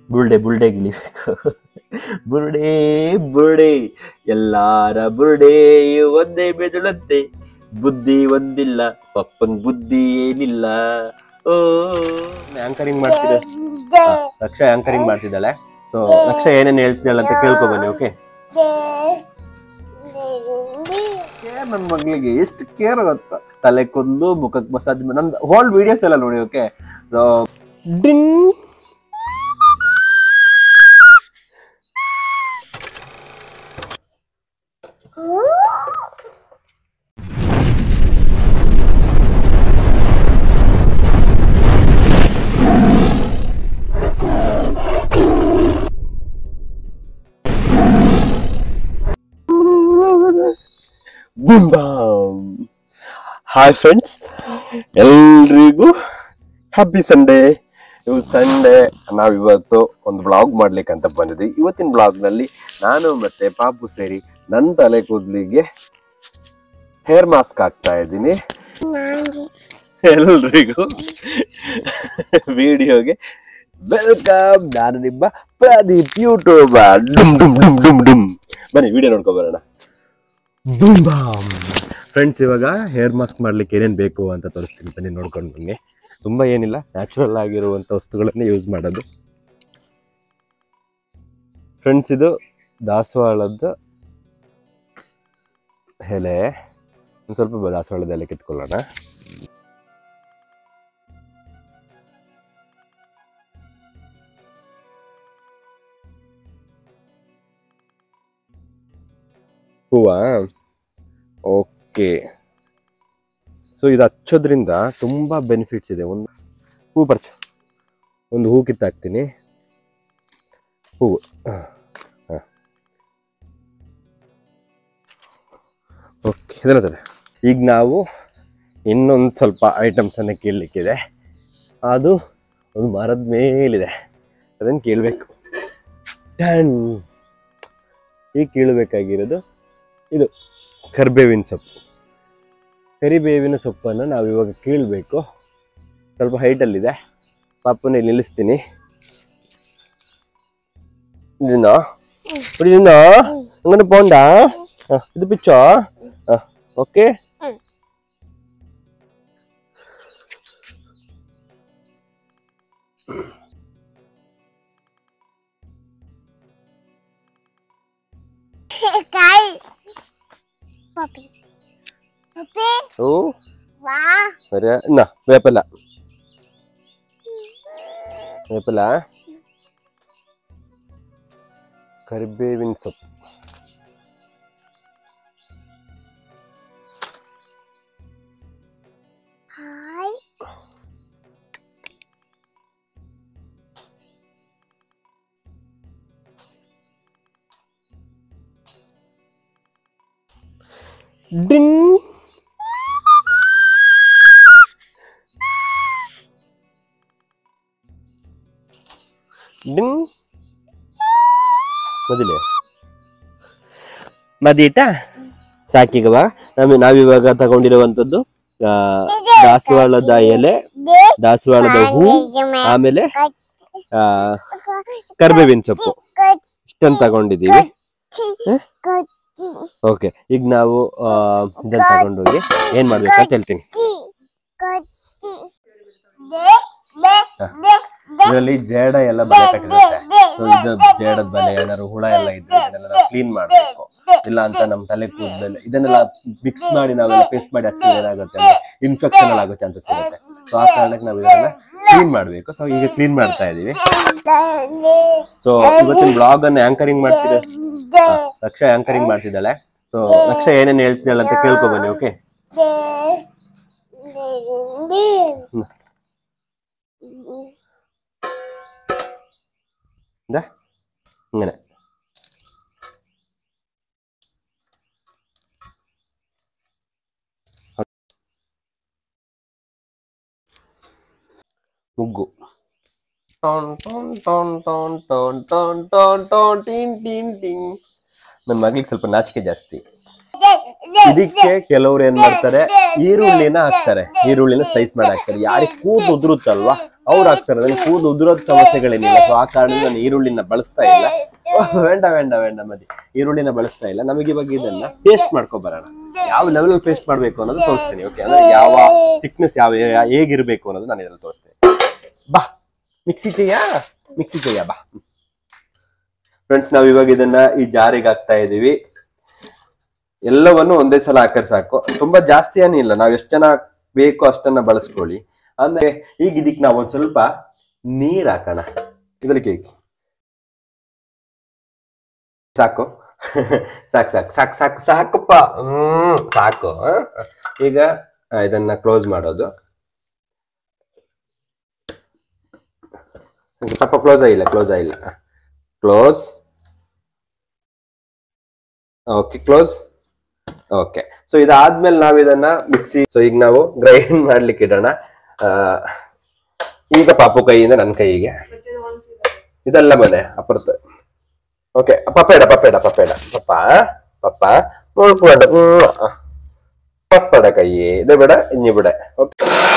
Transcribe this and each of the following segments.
ಬುರುಡೆ ಬುರುಡೆ ಗಿಳಿಬೇಕು ಬುರುಡೆ ಬುರುಡೆ ಎಲ್ಲಾರ ಬುರುಡೆಯು ಒಂದೇ ಮೆದುಳಂತೆ ಬುದ್ಧಿ ಒಂದಿಲ್ಲ ಪಪ್ಪನ್ ಬುದ್ಧಿ ಏನಿಲ್ಲ ಓ ಆಂಕರಿಂಗ್ ಮಾಡ್ತಿದ್ದೆ ಹಾ, ರಕ್ಷಾ ಆಂಕರಿಂಗ್ ಮಾಡ್ತಿದ್ದಾಳೆ ಸೊ ರಕ್ಷಾ ಏನೇನ್ ಹೇಳ್ತಿದ್ದಾಳೆ ಅಂತ ಕೇಳ್ಕೊ ಬನ್ನಿ ಓಕೆ ನನ್ನ ಮಗಳಿಗೆ ಎಷ್ಟು ಕೇರ್ ಗೊತ್ತಾ ತಲೆ ಕೊಂದು ಮುಖಕ್ಕೆ ಮಸಾಜ್ ನಂದು ಹೋಲ್ ವಿಡಿಯೋಸ್ ಎಲ್ಲ ನೋಡಿ okay so ding hi friends ಎಲ್ರಿಗೂ ಹ್ಯಾಪಿ ಸಂಡೇ ಇವತ್ತು ಸಂಡೇ ನಾವಿವತ್ತು ಒಂದು ಬ್ಲಾಗ್ ಮಾಡ್ಲಿಕ್ಕೆ ಅಂತ ಬಂದಿದ್ವಿ ಇವತ್ತಿನ ಬ್ಲಾಗ್ ನಲ್ಲಿ ನಾನು ಮತ್ತೆ ಪಾಪು ಸೇರಿ ನನ್ನ ತಲೆ ಕೂದಲಿಗೆ ಹೇರ್ ಮಾಸ್ಕ್ ಹಾಕ್ತಾ ಇದ್ದೀನಿ ಎಲ್ರಿಗೂ ವಿಡಿಯೋಗೆ ವೆಲ್ಕಮ್ ನಾನು ನಿಮ್ಮ ಪ್ರದೀಪ್ ಯೂಟ್ಯೂಬ್ ಡುಮ್ ಡುಮ್ ಡುಮ್ ಡುಮ್ ಡುಮ್ ಬನ್ನಿ ವಿಡಿಯೋ ನೋಡ್ಕೊ ಬರೋಣ ಬೂಮ್ ಬಾಮ್ ಫ್ರೆಂಡ್ಸ್ ಇವಾಗ ಹೇರ್ ಮಾಸ್ಕ್ ಮಾಡ್ಲಿಕ್ಕೆ ಏನೇನು ಬೇಕು ಅಂತ ತೋರಿಸ್ತೀನಿ ಬನ್ನಿ ನೋಡ್ಕೊಂಡು ಬನ್ನಿ ತುಂಬ ಏನಿಲ್ಲ ನ್ಯಾಚುರಲ್ ಆಗಿರುವಂಥ ವಸ್ತುಗಳನ್ನೇ ಯೂಸ್ ಮಾಡೋದು ಫ್ರೆಂಡ್ಸ್ ಇದು ದಾಸವಾಳದ ಎಲೆ ಒಂದು ಸ್ವಲ್ಪ ಬ- ದಾಸವಾಳದ ಎಲೆ ಕಿತ್ಕೊಳ್ಳೋಣ ಹೂವಾ ಓಕೆ ಸೊ ಇದು ಹಚ್ಚೋದ್ರಿಂದ ತುಂಬ ಬೆನಿಫಿಟ್ಸ್ ಇದೆ ಒಂದು ಹೂ ಪರ್ಚು ಒಂದು ಹೂ ಕಿತ್ತಾಕ್ತೀನಿ ಹೂವು ಓಕೆ ಇದನ್ನ ತಡೆ ಈಗ ನಾವು ಇನ್ನೊಂದು ಸ್ವಲ್ಪ ಐಟಮ್ಸನ್ನು ಕೀಳಲಿಕ್ಕಿದೆ ಅದು ಒಂದು ಮರದ ಮೇಲಿದೆ ಅದನ್ನು ಕೀಳಬೇಕು ಡ್ಯಾನ್ ಈಗ ಕೀಳಬೇಕಾಗಿರೋದು ಇದು ಕರಿಬೇವಿನ ಸೊಪ್ಪು ಕರಿಬೇವಿನ ಸೊಪ್ಪನ್ನು ನಾವು ಇವಾಗ ಕೀಳಬೇಕು ಸ್ವಲ್ಪ ಹೈಟಲ್ಲಿದೆ ಪಾಪನ ಇಲ್ಲಿ ನಿಲ್ಲಿಸ್ತೀನಿ ಇದನ್ನ ಇದನ್ನ ಹಂಗನ ಪೌಂಡ ಇದು ಪಿಚ್ಚೋ ಓಕೆ Cái Papi Papi ಓ Wow ಸರಿ ಇನ್ನ ವೇಪಲ್ಲ ವೇಪಲ್ಲ ಕರಿಬೇವಿನ ಸೊಪ್ಪು Hi ಡಿಂಗ್ ಡಿಂಗ್ ಮದಿಲೆ ಮದೀಟ ಸಾಕೀಗವ ನಮಗೆ ನಾವಿವಾಗ ತಗೊಂಡಿರುವಂತದ್ದು ಆ, ದಾಸವಾಳದ ಎಲೆ ದಾಸವಾಳದ ಹೂ ಆಮೇಲೆ ಆ, ಕರಿಬೇವಿನ ಸೊಪ್ಪು ಇಷ್ಟನ್ನು ತಗೊಂಡಿದ್ದೀವಿ ಓಕೆ ಈಗ ನಾವು ಆ, ಇದನ್ನ ತಗೊಂಡೋಗಿ ಏನ್ ಮಾಡ್ಬೇಕಂತ ಹೇಳ್ತೀನಿ ಇದರಲ್ಲಿ ಜೇಡ ಎಲ್ಲ ಬಲೆ ಕಟ್ಟಿರುತ್ತೆ So ಇದು ಜೇಡದ ಬಲೆ ಏನಾದ್ರು ಹುಳ ಎಲ್ಲ ಇದ್ರೆ ಇದನ್ನೆಲ್ಲ ಕ್ಲೀನ್ ಮಾಡ್ಬೇಕು ಇಲ್ಲ ಅಂತ ನಮ್ ತಲೆ ಕೂದಲೆಲ್ಲ ಇದನ್ನೆಲ್ಲ ಮಿಕ್ಸ್ ಮಾಡಿ ನಾವೆಲ್ಲ ಪೇಸ್ಟ್ ಮಾಡಿ ಹಚ್ಚಿದ್ರೆ ಏನಾಗುತ್ತೆ ಅಂದ್ರೆ ಇನ್ಫೆಕ್ಷನ್ ಆಗೋ ಚಾನ್ಸಸ್ ಇರುತ್ತೆ ಸೊ ಆ ಕಾರಣಕ್ಕೆ ನಾವು ಇದನ್ನ ಕ್ಲೀನ್ ಮಾಡ್ಬೇಕು ಸೊ ಈಗ ಕ್ಲೀನ್ ಮಾಡ್ತಾ ಇದೀವಿ ಸೊ ಇವತ್ತಿನ ಬ್ಲಾಗ್ ಅನ್ನ ಆಂಕರಿಂಗ್ ಮಾಡ್ತಿದ್ದೆ ರಕ್ಷಾ ಆಂಕರಿಂಗ್ ಮಾಡ್ತಿದ್ದಾಳೆ ಸೊ ರಕ್ಷಾ ಏನೇನ್ ಹೇಳ್ತಿದ್ದಾಳೆ ಅಂತ ಕೇಳ್ಕೊ ಬನ್ನಿ ಓಕೆ അങ്ങനെ മുഗ്ഗു ടോൺ ടോൺ ടോൺ ಟೋನ್ ಟೋನ್ ಟೋನ್ ಟೋನ್ ಟೋನ್ ಟೀನ್ ಟೀನ್ ಟೀನ್ ನನ್ನ ಮಗಳಿಗೆ ಸ್ವಲ್ಪ ನಾಚಿಕೆ ಜಾಸ್ತಿ ಇದಕ್ಕೆ ಕೆಲವ್ರು ಏನ್ ಮಾಡ್ತಾರೆ ಈರುಳ್ಳಿನ ಹಾಕ್ತಾರೆ ಈರುಳ್ಳಿನ ಸ್ಲೈಸ್ ಮಾಡಿ ಹಾಕ್ತಾರೆ ಯಾರಿಗೆ ಕೂದಲು ಉದುರುತ್ತಲ್ವಾ ಅವ್ರು ಹಾಕ್ತಾರೆ ನನಗೆ ಕೂದಲು ಉದುರೋದ್ ಸಮಸ್ಯೆಗಳೇನಿಲ್ಲ ಸೊ ಆ ಕಾರಣ ನಾನು ಈರುಳ್ಳಿನ ಬಳಸ್ತಾ ಇಲ್ಲ ಓಹ್, ಬೇಡ ಬೇಡ ಬೇಡ ಮದಿ ಈರುಳ್ಳಿನ ಬಳಸ್ತಾ ಇಲ್ಲ ನಮಗೆ ಇವಾಗ ಇದನ್ನ ಪೇಸ್ಟ್ ಮಾಡ್ಕೊ ಬರೋಣ ಯಾವ ಲೆವೆಲ್ ಪೇಸ್ಟ್ ಮಾಡ್ಬೇಕು ಅನ್ನೋದು ತೋರಿಸ್ತೀನಿ ಓಕೆ ಅಂದ್ರೆ ಯಾವ ಥಿಕ್ನೆಸ್ ಯಾವ ಯಾ- ಹೇಗಿರ್ಬೇಕು ಅನ್ನೋದು ನಾನು ಇದ್ರಲ್ಲಿ ತೋರಿಸ್ತೇನೆ ಬಾ ಮಿಕ್ಸಿ ಚೆಯ್ಯ ಮಿಕ್ಸಿ ಚೆಯ್ಯ ಬಾ ಫ್ರೆಂಡ್ಸ್ ನಾವ್ ಇವಾಗ ಇದನ್ನ ಈ ಜಾರಿಗೆ ಹಾಕ್ತಾ ಇದೀವಿ ಎಲ್ಲವನ್ನು ಒಂದೇ ಸಲ ಹಾಕರ್ ಸಾಕು ತುಂಬಾ ಜಾಸ್ತಿ ಏನಿಲ್ಲ ನಾವ್ ಎಷ್ಟ್ ಜನ ಬೇಕೋ ಅಷ್ಟನ್ನ ಬಳಸ್ಕೊಳ್ಳಿ ಆಮೇಲೆ ಈಗ ಇದಕ್ ನಾವ್ ಒಂದ್ ಸ್ವಲ್ಪ ನೀರ್ ಹಾಕೋಣ ಇದಕ್ಕೆ ಸಾಕು ಸಾಕು ಸಾಕು ಸಾಕು ಸಾಕು ಸಾಕಪ್ಪ ಹ್ಮ್ ಸಾಕು ಆ? ಈಗ ಆ, ಇದನ್ನ ಕ್ಲೋಸ್ ಮಾಡೋದು ಸ್ವಲ್ಪ ಕ್ಲೋಸ್ ಆಗಿಲ್ಲ ಕ್ಲೋಸ್ ಆಗಿಲ್ಲ close okay close okay so ಇದಾದ್ಮೇಲೆ ನಾವು ಇದನ್ನ ಮಿಕ್ಸಿ ಸೊ ಈಗ ನಾವು ಗ್ರೈಂಡ್ ಮಾಡ್ಲಿಕ್ಕೆ ಇಡೋಣ ಆ, ಈಗ ಪಾಪು ಕೈಯಿಂದ ನನ್ನ ಕೈಗೆ ಇದೆಲ್ಲ ಮನೆ ಅಪರತ ಓಕೆ ಪಪ್ಪೇಡ ಪಪ್ಪೇಡ ಪಪ್ಪೇಡ ಪಪ್ಪ ಪಪ್ಪ ನೋಡ್ಬೇಡ ಪಪ್ಪಡ ಕೈ ಇದು ಬಿಡ ಇഞ്ഞി ಬಿಡ ಓಕೆ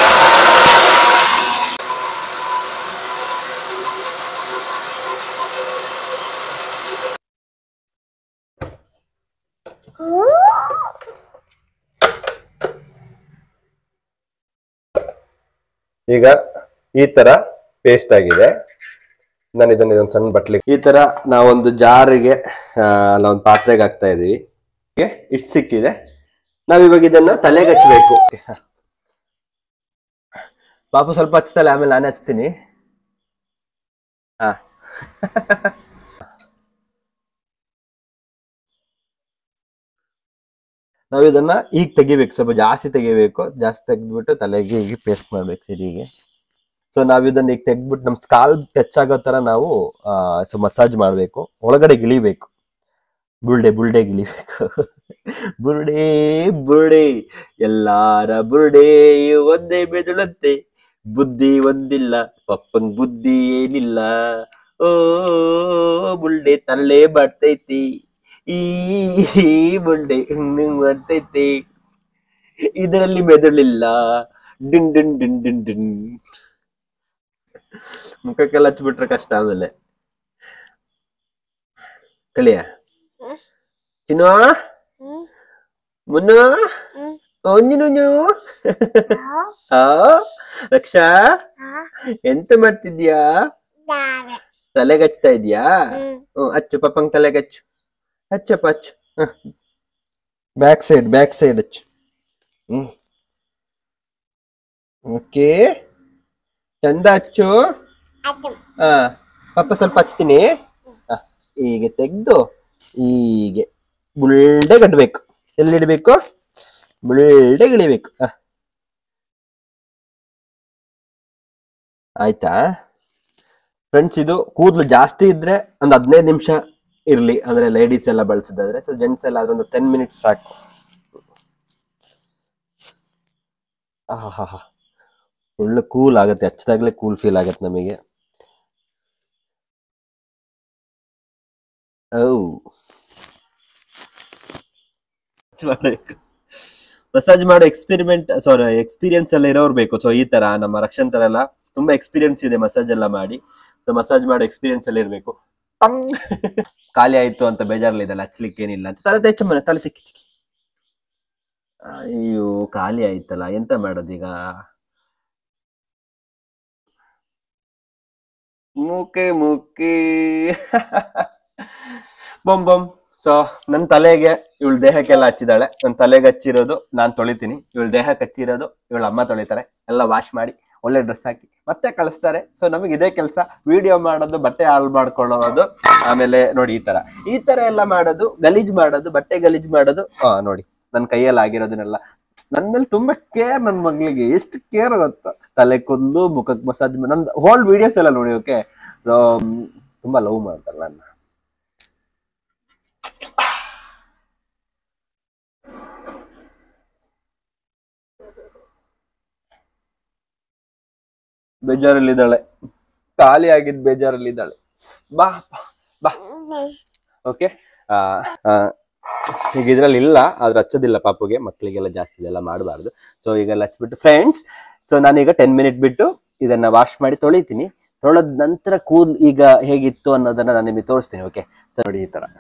ಈಗ ಈ ತರ ಪೇಸ್ಟ್ ಆಗಿದೆ ನಾನು ಇದನ್ನ ಇದೊಂದು ಸಣ್ಣ ಬಟ್ಲಿ ಈ ತರ ನಾವೊಂದು ಜಾರಿಗೆ ಆ, ಅಲ್ಲ ಒಂದು ಪಾತ್ರೆಗೆ ಹಾಕ್ತಾ ಇದೀವಿ ಹೀಗೆ ಇಷ್ಟು ಸಿಕ್ಕಿದೆ ನಾವಿವಾಗ ಇದನ್ನ ತಲೆಗೆ ಹಚ್ಬೇಕು ಪಾಪು ಸ್ವಲ್ಪ ಹಚ್ತಲ್ಲ ಆಮೇಲೆ ನಾನು ಹಚ್ತೀನಿ ಹಾ ನಾವು ಇದನ್ನ ಈಗ ತೆಗಿಬೇಕು ಸ್ವಲ್ಪ ಜಾಸ್ತಿ ತೆಗಿಬೇಕು ಜಾಸ್ತಿ ತೆಗೆದ್ಬಿಟ್ಟು ತಲೆಗೆ ಹೀಗೆ ಪೇಸ್ಟ್ ಮಾಡ್ಬೇಕು ಸಿರಿಗೆ ಸೊ ನಾವ್ ಇದನ್ನ ಈಗ ತೆಗ್ದ್ಬಿಟ್ಟು ನಮ್ ಸ್ಕಾಲ್ ಟಚ್ ಆಗೋ ತರ ನಾವು ಸೊ ಮಸಾಜ್ ಮಾಡ್ಬೇಕು ಒಳಗಡೆ ಗಿಳಿಬೇಕು ಬುಲ್ಡೆ ಬುಲ್ಡೆ ಗಿಳಿಬೇಕು ಬುರುಡೆ ಬುರುಡೆ ಎಲ್ಲಾರ ಬುರುಡೆಯು ಒಂದೇ ಬೆದಳಂತೆ ಬುದ್ಧಿ ಒಂದಿಲ್ಲ ಪಪ್ಪನ್ ಬುದ್ಧಿ ಏನಿಲ್ಲ ಓ ಬುಲ್ಡೆ ತರಲೆ ಬರ್ತೈತಿ ಈ ಬುಲ್ಡೆ ಹಿಂಗ್ ಬರ್ತೈತಿ ಇದರಲ್ಲಿ ಮೆದುಳಿಲ್ಲ ಡಿನ್ ಡಿನ್ ಡಿನ್ ಡಿನ್ ಡಿನ್ ಮುಖಕ್ಕೆಲ್ಲ ಹಚ್ಬಿಟ್ರೆ ಕಷ್ಟ ಆಮೇಲೆ ಕಳಿಯ ಹ್ಮ್. ಚಿನ್ನು ಮುನ್ನು ಒಂಜಿನು ಆ ರಕ್ಷಾ ಎಂತ ಮಾಡ್ತಿದ್ಯಾ ತಲೆಗೆ ಹಚ್ತಾ ಇದ್ಯಾ ಹ್ಮ್ ಹಚ್ಚು ಪಪ್ಪಂಗ್ ತಲೆಗೆ ಹಚ್ಚು ಹಚ್ಚಪ್ಪ ಹಚ್ಚು ಬ್ಯಾಕ್ ಸೈಡ್ ಬ್ಯಾಕ್ ಸೈಡ್ ಹಚ್ಚು ಹ್ಮ್ ಓಕೆ ಚಂದ ಹಚ್ಚು ಆ ಪಪ್ಪ ಸ್ವಲ್ಪ ಹಚ್ತೀನಿ ಆ, ಹೀಗೆ ತೆಗ್ದು ಹೀಗೆ ಬುಲ್ಡೆ ಕಟ್ಟಬೇಕು ಎಲ್ಲಿಡ್ಬೇಕು ಬುಲ್ಡೆ ಇಳಿಬೇಕು ಆ. ಆಯ್ತಾ ಫ್ರೆಂಡ್ಸ್ ಇದು ಕೂದಲು ಜಾಸ್ತಿ ಇದ್ರೆ ಒಂದು ಹದಿನೈದು ನಿಮಿಷ ಇರ್ಲಿ ಅಂದ್ರೆ ಲೇಡೀಸ್ ಎಲ್ಲ ಬಳಸಿದಾದ್ರೆ ಸೊ ಜೆಂಟ್ಸ್ ಎಲ್ಲ ಆದ್ರೆ ಒಂದು ಟೆನ್ ಮಿನಿಟ್ಸ್ ಸಾಕು ಆಹಾ ಒಳ್ಳೆ ಕೂಲ್ ಆಗುತ್ತೆ ಹಚ್ಚಿದಾಗ್ಲೇ ಕೂಲ್ ಫೀಲ್ ಆಗತ್ತೆ ನಮಗೆ ಓ ಮಸಾಜ್ ಮಾಡೋ ಎಕ್ಸ್ಪೆರಿಮೆಂಟ್ ಸಾರಿ ಎಕ್ಸ್ಪೀರಿಯನ್ಸ್ ಎಲ್ಲ ಇರೋರು ಬೇಕು ಸೊ ಈ ತರ ನಮ್ಮ ರಕ್ಷನ್ ತರ ಎಲ್ಲ ತುಂಬಾ ಎಕ್ಸ್ಪೀರಿಯನ್ಸ್ ಇದೆ ಮಸಾಜ್ ಎಲ್ಲ ಮಾಡಿ ಸೊ ಮಸಾಜ್ ಮಾಡೋ ಎಕ್ಸ್ಪೀರಿಯನ್ಸ್ ಎಲ್ಲ ಇರಬೇಕು ಖಾಲಿ ಆಯ್ತು ಅಂತ ಬೇಜಾರಲ್ಲಿದಲ್ಲ ಹಚ್ಲಿಕ್ಕೆ ಏನಿಲ್ಲ ಅಂತ ತಲೆ ತೆಚ್ಚ ಮನೆ ತಲೆ ತೆಕ್ಕಿ ತೆಕ್ಕಿ ಅಯ್ಯೋ ಖಾಲಿ ಆಯ್ತಲ್ಲ ಎಂತ ಮಾಡೋದೀಗ ಮುಕೆ ಮುಕ್ಕಿ ಬೊಮ್ ಬೊಮ್ ಸೊ ನನ್ನ ತಲೆಗೆ ಇವಳ ದೇಹಕ್ಕೆಲ್ಲ ಹಚ್ಚಿದಾಳೆ ನನ್ನ ತಲೆಗೆ ಹಚ್ಚಿರೋದು ನಾನ್ ತೊಳಿತೀನಿ ಇವಳ ದೇಹಕ್ಕೆ ಹಚ್ಚಿರೋದು ಇವಳ ಅಮ್ಮ ತೊಳಿತಾರೆ ಎಲ್ಲ ವಾಶ್ ಮಾಡಿ ಒಳ್ಳೆ ಡ್ರೆಸ್ ಹಾಕಿ ಮತ್ತೆ ಕಳಿಸ್ತಾರೆ ಸೊ ನಮಗೆ ಇದೇ ಕೆಲಸ ವಿಡಿಯೋ ಮಾಡೋದು ಬಟ್ಟೆ ಹಾಳು ಮಾಡ್ಕೊಳ್ಳೋದು ಆಮೇಲೆ ನೋಡಿ ಈ ತರ ಈ ತರ ಎಲ್ಲ ಮಾಡೋದು ಗಲೀಜ್ ಮಾಡೋದು ಬಟ್ಟೆ ಗಲೀಜ್ ಮಾಡೋದು ಹಾ ನೋಡಿ ನನ್ನ ಕೈಯಲ್ಲಿ ಆಗಿರೋದನ್ನೆಲ್ಲ ನನ್ ಮೇಲೆ ತುಂಬಾ ಕೇರ್ ನನ್ನ ಮಗಳಿಗೆ ಎಷ್ಟು ಕೇರ್ ಗೊತ್ತಾ ತಲೆ ಕೂದಲು ಮುಖಕ್ಕೆ ಮಸಾಜ್ ನಂದು ಹೋಲ್ ವಿಡಿಯೋಸ್ ಎಲ್ಲ ನೋಡಿ ಓಕೆ ಸೊ ತುಂಬಾ ಲವ್ ಮಾಡ್ತಾರೆ ನನ್ನ ಬೇಜಾರಲ್ಲಿದ್ದಾಳೆ ಖಾಲಿ ಆಗಿದ್ ಬೇಜಾರಲ್ಲಿದ್ದಾಳೆ ಬಾ ಬಾ ಓಕೆ ಈಗ ಇದ್ರಲ್ಲಿ ಇಲ್ಲ ಆದ್ರೆ ಹಚ್ಚೋದಿಲ್ಲ ಪಾಪುಗೆ ಮಕ್ಕಳಿಗೆಲ್ಲ ಜಾಸ್ತಿ ಇದೆಲ್ಲ ಮಾಡಬಾರ್ದು ಸೊ ಈಗ ಹಚ್ಬಿಟ್ಟು ಫ್ರೆಂಡ್ಸ್ ಸೊ ನಾನೀಗ ಟೆನ್ ಮಿನಿಟ್ ಬಿಟ್ಟು ಇದನ್ನ ವಾಶ್ ಮಾಡಿ ತೊಳಿತೀನಿ ತೊಳೆದ ನಂತರ ಕೂಲ್ ಈಗ ಹೇಗಿತ್ತು ಅನ್ನೋದನ್ನ ನಾನು ನಿಮಗೆ ತೋರಿಸ್ತೀನಿ ಓಕೆ ಸೊ ನೋಡಿ ಈ ತರ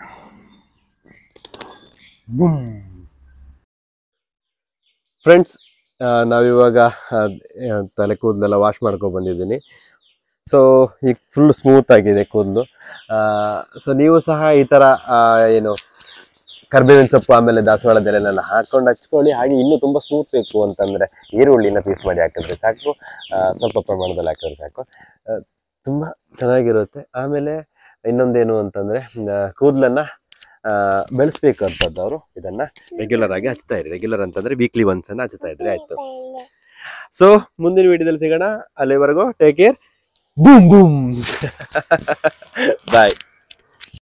ಫ್ರೆಂಡ್ಸ್ ನಾವಿವಾಗ ಆ, ಆ, ತಲೆ ಕೂದಲೆಲ್ಲ ವಾಶ್ ಮಾಡ್ಕೊಂಡು ಬಂದಿದ್ದೀನಿ ಸೊ ಈಗ ಫುಲ್ ಸ್ಮೂತ್ ಆಗಿದೆ ಕೂದಲು ಸೊ ನೀವು ಸಹ ಈ ಥರ ಆ, ಏನು ಕರ್ಬೇವಿನ ಸೊಪ್ಪು ಆಮೇಲೆ ದಾಸವಾಳದ ಎಲೆನೆಲ್ಲ ಹಾಕೊಂಡು ಹಚ್ಕೊಳ್ಳಿ ಹಾಗೆ ಇನ್ನೂ ತುಂಬ ಸ್ಮೂತ್ ಬೇಕು ಅಂತಂದರೆ ಈರುಳ್ಳಿನ ಪೀಸ್ ಮಾಡಿ ಹಾಕಿದ್ರೆ ಸಾಕು ಆ, ಸ್ವಲ್ಪ ಪ್ರಮಾಣದಲ್ಲಿ ಹಾಕಿದ್ರೆ ಸಾಕು ಆ, ತುಂಬ ಚೆನ್ನಾಗಿರುತ್ತೆ ಆಮೇಲೆ ಇನ್ನೊಂದೇನು ಅಂತಂದರೆ ಕೂದಲನ್ನು ಬೆಳೆಸ್ಬೇಕು ಅಂತದ್ದವರು ಇದನ್ನು ರೆಗ್ಯುಲರ್ ಆಗಿ ಹಚ್ತಾ ಇರಿ ರೆಗ್ಯುಲರ್ ಅಂತಂದರೆ ವೀಕ್ಲಿ ಒನ್ಸ್ ಅನ್ನ ಹಚ್ತಾ ಇದ್ರೆ ಆಯಿತು ಸೊ ಮುಂದಿನ ವಿಡಿಯೋದಲ್ಲಿ ಸಿಗೋಣ ಅಲ್ಲಿವರೆಗೂ ಟೇಕ್ ಕೇರ್ ಬೂಮ್ ಬೂಮ್ ಬಾಯ್